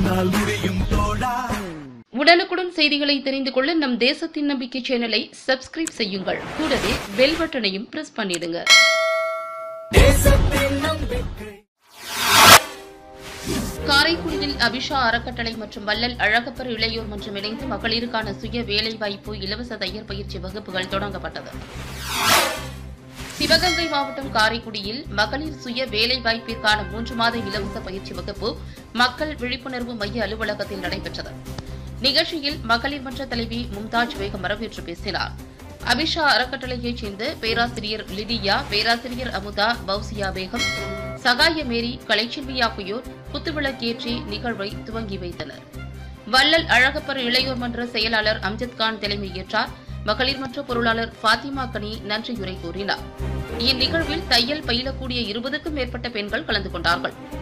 உன்னால் முடியும் தோழா உடனுக்குடன் செய்திகளை தெரிந்து கொள்ள நம் தேசத்தின் நம்பிக்கை சேனலை சப்ஸ்கிரைப் செய்யுங்கள் கூடவே பெல் பட்டனையும் பிரஸ் பண்ணிடுங்க தேசத்தின் நம்பிக்கை காரைக்குடியில் அபிஷா அறக்கட்டளை மற்றும் வள்ளல் அழகப்பர் இளையோர் மன்றம் இணைந்து மகளிருக்கான சுய வேலைவாய்ப்பு இலவச தையல் பயிற்சி வகுப்புகள் தொடங்கப்பட்டது சிவகங்கை மாவட்டம் காரைக்குடியில் மகளிர் சுய வேலைவாய்ப்பிற்கான மூன்று மாத இலவச பயிற்சி வகுப்பு மக்கள் விழிப்புணர்வு மைய அலுவலகத்தில் நடைபெற்றது நிகழ்ச்சியில் மகளிர் மன்ற தலைவி மும்தாஜ் பேகம் வரவேற்று பேசினார் அபிஷா அறக்கட்டளையைச் சேர்ந்த பேராசிரியர் லிடியா பேராசிரியர் அமுதா பௌசியா பேகம் சகாய மேரி கலைச்செல்வி ஆகியோர் குத்துவிளக்கேற்றி நிகழ்வை துவங்கி வைத்தனர் வள்ளல் அழகப்பர் இளையோர் மன்ற செயலாளர் அம்ஜத் கான் தலைமையேற்றார் மகளிர் மன்ற பொருளாளர் ஃபாத்திமா கனி நன்றியுரை கூறினார் இந்நிகழ்வில் தையல் பயிலக்கூடிய இருபதுக்கும் மேற்பட்ட பெண்கள் கலந்து கொண்டார்கள்